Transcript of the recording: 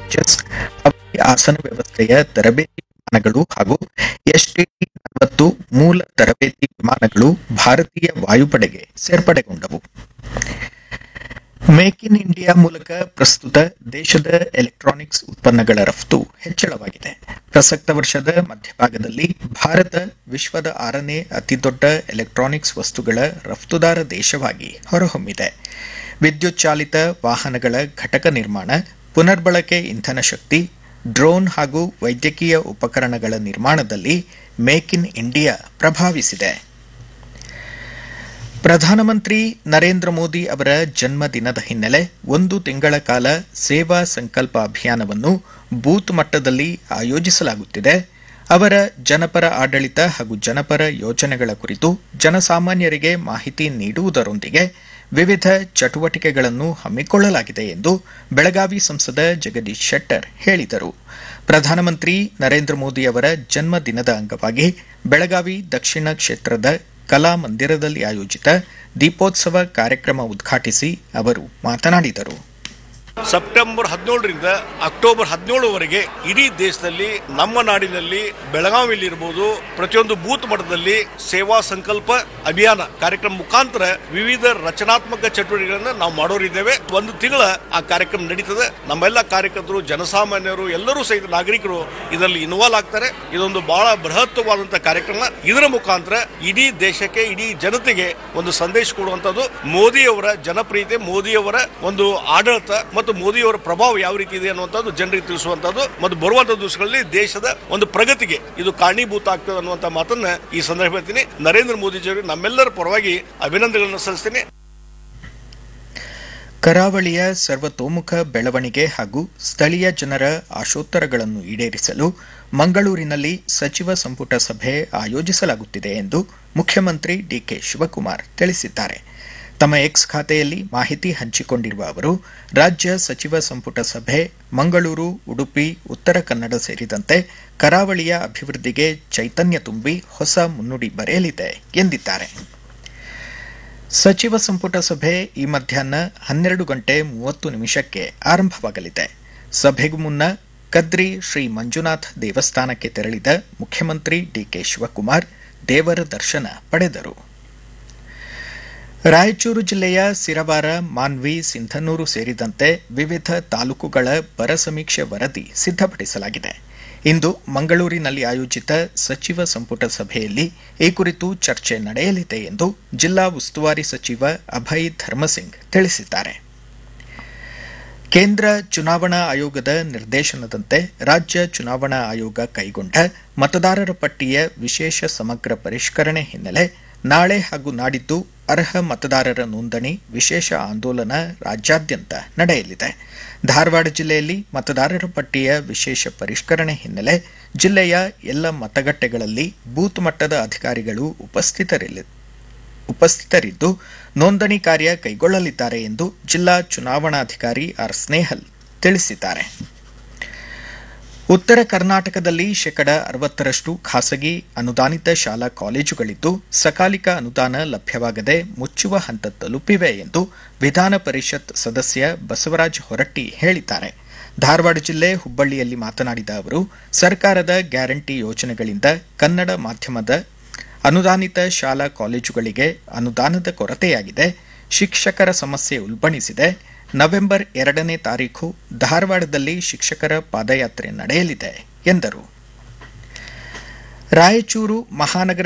Tejas Hawaii ಆಸನ ವ್ಯವಸ್ಥೆಯ ತರಬೇತಿ ವಿಮಾನಗಳು ಹಾಗೂ ಎಸ್ಟಿಟಿ ನಲವತ್ತು ಮೂಲ ತರಬೇತಿ ವಿಮಾನಗಳು ಭಾರತೀಯ ವಾಯುಪಡೆಗೆ ಸೇರ್ಪಡೆಗೊಂಡವು ಮೇಕ್ ಇನ್ ಇಂಡಿಯಾ ಮೂಲಕ ಪ್ರಸ್ತುತ ದೇಶದ ಎಲೆಕ್ಟ್ರಾನಿಕ್ಸ್ ಉತ್ಪನ್ನಗಳ ರಫ್ತು ಹೆಚ್ಚಳವಾಗಿದೆ ಪ್ರಸಕ್ತ ವರ್ಷದ ಮಧ್ಯಭಾಗದಲ್ಲಿ ಭಾರತ ವಿಶ್ವದ ಆರನೇ ಅತಿದೊಡ್ಡ ಎಲೆಕ್ಟ್ರಾನಿಕ್ಸ್ ವಸ್ತುಗಳ ರಫ್ತುದಾರ ದೇಶವಾಗಿ ಹೊರಹೊಮ್ಮಿದೆ ವಿದ್ಯುತ್ ಚಾಲಿತ ವಾಹನಗಳ ಘಟಕ ನಿರ್ಮಾಣ ಪುನರ್ಬಳಕೆ ಇಂಧನ ಶಕ್ತಿ ಡ್ರೋನ್ ಹಾಗೂ ವೈದ್ಯಕೀಯ ಉಪಕರಣಗಳ ನಿರ್ಮಾಣದಲ್ಲಿ ಮೇಕ್ ಇನ್ ಇಂಡಿಯಾ ಪ್ರಭಾವಿಸಿದೆ ಪ್ರಧಾನಮಂತ್ರಿ ನರೇಂದ್ರ ಮೋದಿ ಅವರ ಜನ್ಮದಿನದ ಹಿನ್ನೆಲೆ ಒಂದು ತಿಂಗಳ ಕಾಲ ಸೇವಾ ಸಂಕಲ್ಪ ಅಭಿಯಾನವನ್ನು ಬೂತ್ ಮಟ್ಟದಲ್ಲಿ ಆಯೋಜಿಸಲಾಗುತ್ತಿದೆ ಅವರ ಜನಪರ ಆಡಳಿತ ಹಾಗೂ ಜನಪರ ಯೋಜನೆಗಳ ಕುರಿತು ಜನಸಾಮಾನ್ಯರಿಗೆ ಮಾಹಿತಿ ನೀಡುವುದರೊಂದಿಗೆ ವಿವಿಧ ಚಟುವಟಿಕೆಗಳನ್ನು ಹಮ್ಮಿಕೊಳ್ಳಲಾಗಿದೆ ಎಂದು ಬೆಳಗಾವಿ ಸಂಸದ ಜಗದೀಶ್ ಶೆಟ್ಟರ್ ಹೇಳಿದರು ಪ್ರಧಾನಮಂತ್ರಿ ನರೇಂದ್ರ ಮೋದಿ ಅವರ ಜನ್ಮದಿನದ ಅಂಗವಾಗಿ ಬೆಳಗಾವಿ ದಕ್ಷಿಣ ಕ್ಷೇತ್ರದ ಕಲಾ ಮಂದಿರದಲ್ಲಿ ಆಯೋಜಿತ ದೀಪೋತ್ಸವ ಕಾರ್ಯಕ್ರಮ ಉದ್ಘಾಟಿಸಿ ಅವರು ಮಾತನಾಡಿದರು ಸೆಪ್ಟೆಂಬರ್ ಹದಿನೇಳರಿಂದ ಅಕ್ಟೋಬರ್ ಹದಿನೇಳವರೆಗೆ ಇಡೀ ದೇಶದಲ್ಲಿ ನಮ್ಮ ನಾಡಿನಲ್ಲಿ ಬೆಳಗಾವಿಯಲ್ಲಿ ಇರಬಹುದು ಪ್ರತಿಯೊಂದು ಬೂತ್ ಮಟ್ಟದಲ್ಲಿ ಸೇವಾ ಸಂಕಲ್ಪ ಅಭಿಯಾನ ಕಾರ್ಯಕ್ರಮ ಮುಖಾಂತರ ವಿವಿಧ ರಚನಾತ್ಮಕ ಚಟುವಟಿಕೆಗಳನ್ನು ನಾವು ಮಾಡೋರಿದ್ದೇವೆ ಒಂದು ತಿಂಗಳ ಆ ಕಾರ್ಯಕ್ರಮ ನಡೀತದೆ ನಮ್ಮೆಲ್ಲ ಕಾರ್ಯಕರ್ತರು ಜನಸಾಮಾನ್ಯರು ಎಲ್ಲರೂ ಸಹಿತ ನಾಗರಿಕರು ಇದರಲ್ಲಿ ಇನ್ವಾಲ್ವ್ ಆಗ್ತಾರೆ ಇದೊಂದು ಬಹಳ ಬೃಹತ್ವಾದಂತಹ ಕಾರ್ಯಕ್ರಮ ಇದರ ಮುಖಾಂತರ ಇಡೀ ದೇಶಕ್ಕೆ ಇಡೀ ಜನತೆಗೆ ಒಂದು ಸಂದೇಶ ಕೊಡುವಂತದ್ದು ಮೋದಿಯವರ ಜನಪ್ರಿಯತೆ ಮೋದಿಯವರ ಒಂದು ಆಡಳಿತ ಮತ್ತು ಮೋದಿಯವರ ಪ್ರಭಾವ ಯಾವ ರೀತಿ ಇದೆ ಅನ್ನುವಂಥದ್ದು ಜನರಿಗೆ ತಿಳಿಸುವಂತದ್ದು ಮತ್ತು ಬರುವಂತಹ ದಿವಸಗಳಲ್ಲಿ ದೇಶದ ಒಂದು ಪ್ರಗತಿಗೆ ಇದು ಕಾರಣೀಭೂತ ಆಗ್ತದೆ ಅನ್ನುವಂಥ ಮಾತನ್ನ ಈ ಸಂದರ್ಭ ಹೇಳ್ತೀನಿ ನರೇಂದ್ರ ಮೋದಿಜಿಯವರಿಗೆ ನಮ್ಮೆಲ್ಲರ ಪರವಾಗಿ ಅಭಿನಂದನೆಗಳನ್ನು ಸಲ್ಲಿಸ್ತೀನಿ ಕರಾವಳಿಯ ಸರ್ವತೋಮುಖ ಬೆಳವಣಿಗೆ ಹಾಗೂ ಸ್ಥಳೀಯ ಜನರ ಆಶೋತ್ತರಗಳನ್ನು ಈಡೇರಿಸಲು ಮಂಗಳೂರಿನಲ್ಲಿ ಸಚಿವ ಸಂಪುಟ ಸಭೆ ಆಯೋಜಿಸಲಾಗುತ್ತಿದೆ ಎಂದು ಮುಖ್ಯಮಂತ್ರಿ ಡಿಕೆ ಶಿವಕುಮಾರ್ ತಿಳಿಸಿದ್ದಾರೆ ತಮ್ಮ ಎಕ್ಸ್ ಖಾತೆಯಲ್ಲಿ ಮಾಹಿತಿ ಹಂಚಿಕೊಂಡಿರುವ ಅವರು ರಾಜ್ಯ ಸಚಿವ ಸಂಪುಟ ಸಭೆ ಮಂಗಳೂರು ಉಡುಪಿ ಉತ್ತರ ಕನ್ನಡ ಸೇರಿದಂತೆ ಕರಾವಳಿಯ ಅಭಿವೃದ್ಧಿಗೆ ಚೈತನ್ಯ ತುಂಬಿ ಹೊಸ ಮುನ್ನುಡಿ ಬರೆಯಲಿದೆ ಎಂದಿದ್ದಾರೆ ಸಚಿವ ಸಂಪುಟ ಸಭೆ ಈ ಮಧ್ಯಾಹ್ನ ಹನ್ನೆರಡು ಗಂಟೆ ಮೂವತ್ತು ನಿಮಿಷಕ್ಕೆ ಆರಂಭವಾಗಲಿದೆ ಸಭೆಗೂ ಮುನ್ನ ಕದ್ರಿ ಶ್ರೀ ಮಂಜುನಾಥ್ ದೇವಸ್ಥಾನಕ್ಕೆ ತೆರಳಿದ ಮುಖ್ಯಮಂತ್ರಿ ಡಿಕೆ ಶಿವಕುಮಾರ್ ದೇವರ ದರ್ಶನ ಪಡೆದರು ರಾಯಚೂರು ಜಿಲ್ಲೆಯ ಸಿರವಾರ ಮಾನ್ವಿ ಸಿಂಧನೂರು ಸೇರಿದಂತೆ ವಿವಿಧ ತಾಲೂಕುಗಳ ಬರ ಸಮೀಕ್ಷೆ ವರದಿ ಸಿದ್ದಪಡಿಸಲಾಗಿದೆ ಇಂದು ಮಂಗಳೂರಿನಲ್ಲಿ ಆಯೋಜಿತ ಸಚಿವ ಸಂಪುಟ ಸಭೆಯಲ್ಲಿ ಈ ಕುರಿತು ಚರ್ಚೆ ನಡೆಯಲಿದೆ ಎಂದು ಜಿಲ್ಲಾ ಉಸ್ತುವಾರಿ ಸಚಿವ ಅಭಯ್ ಧರ್ಮಸಿಂಗ್ ತಿಳಿಸಿದ್ದಾರೆ ಕೇಂದ್ರ ಚುನಾವಣಾ ಆಯೋಗದ ನಿರ್ದೇಶನದಂತೆ ರಾಜ್ಯ ಚುನಾವಣಾ ಆಯೋಗ ಕೈಗೊಂಡ ಮತದಾರರ ಪಟ್ಟಿಯ ವಿಶೇಷ ಸಮಗ್ರ ಪರಿಷ್ಕರಣೆ ಹಿನ್ನೆಲೆ ನಾಳೆ ಹಾಗೂ ನಾಡಿದ್ದು ಅರ್ಹ ಮತದಾರರ ನೋಂದಣಿ ವಿಶೇಷ ಆಂದೋಲನ ರಾಜ್ಯಾದ್ಯಂತ ನಡೆಯಲಿದೆ ಧಾರವಾಡ ಜಿಲ್ಲೆಯಲ್ಲಿ ಮತದಾರರ ಪಟ್ಟಿಯ ವಿಶೇಷ ಪರಿಷ್ಕರಣೆ ಹಿನ್ನೆಲೆ ಜಿಲ್ಲೆಯ ಎಲ್ಲ ಮತಗಟ್ಟೆಗಳಲ್ಲಿ ಬೂತ್ ಮಟ್ಟದ ಅಧಿಕಾರಿಗಳು ಉಪಸ್ಥಿತರಿದ್ದು ನೋಂದಣಿ ಕಾರ್ಯ ಕೈಗೊಳ್ಳಲಿದ್ದಾರೆ ಎಂದು ಜಿಲ್ಲಾ ಚುನಾವಣಾಧಿಕಾರಿ ಆರ್ ಸ್ನೇಹಲ್ ತಿಳಿಸಿದ್ದಾರೆ ಉತ್ತರ ಕರ್ನಾಟಕದಲ್ಲಿ ಶೇಕಡ ಅರವತ್ತರಷ್ಟು ಖಾಸಗಿ ಅನುದಾನಿತ ಶಾಲಾ ಕಾಲೇಜುಗಳಿದ್ದು ಸಕಾಲಿಕ ಅನುದಾನ ಲಭ್ಯವಾಗದೆ ಮುಚ್ಚುವ ಹಂತ ತಲುಪಿವೆ ಎಂದು ವಿಧಾನ ಪರಿಷತ್ ಸದಸ್ಯ ಬಸವರಾಜ ಹೊರಟ್ಟಿ ಹೇಳಿದ್ದಾರೆ ಧಾರವಾಡ ಜಿಲ್ಲೆ ಹುಬ್ಬಳ್ಳಿಯಲ್ಲಿ ಮಾತನಾಡಿದ ಅವರು ಸರ್ಕಾರದ ಗ್ಯಾರಂಟಿ ಯೋಜನೆಗಳಿಂದ ಕನ್ನಡ ಮಾಧ್ಯಮದ ಅನುದಾನಿತ ಶಾಲಾ ಕಾಲೇಜುಗಳಿಗೆ ಅನುದಾನದ ಕೊರತೆಯಾಗಿದೆ ಶಿಕ್ಷಕರ ಸಮಸ್ಯೆ ಉಲ್ಬಣಿಸಿದೆ ನವೆಂಬರ್ ಎರಡನೇ ತಾರೀಖು ಧಾರವಾಡದಲ್ಲಿ ಶಿಕ್ಷಕರ ಪಾದಯಾತ್ರೆ ನಡೆಯಲಿದೆ ಎಂದರು ರಾಯಚೂರು ಮಹಾನಗರ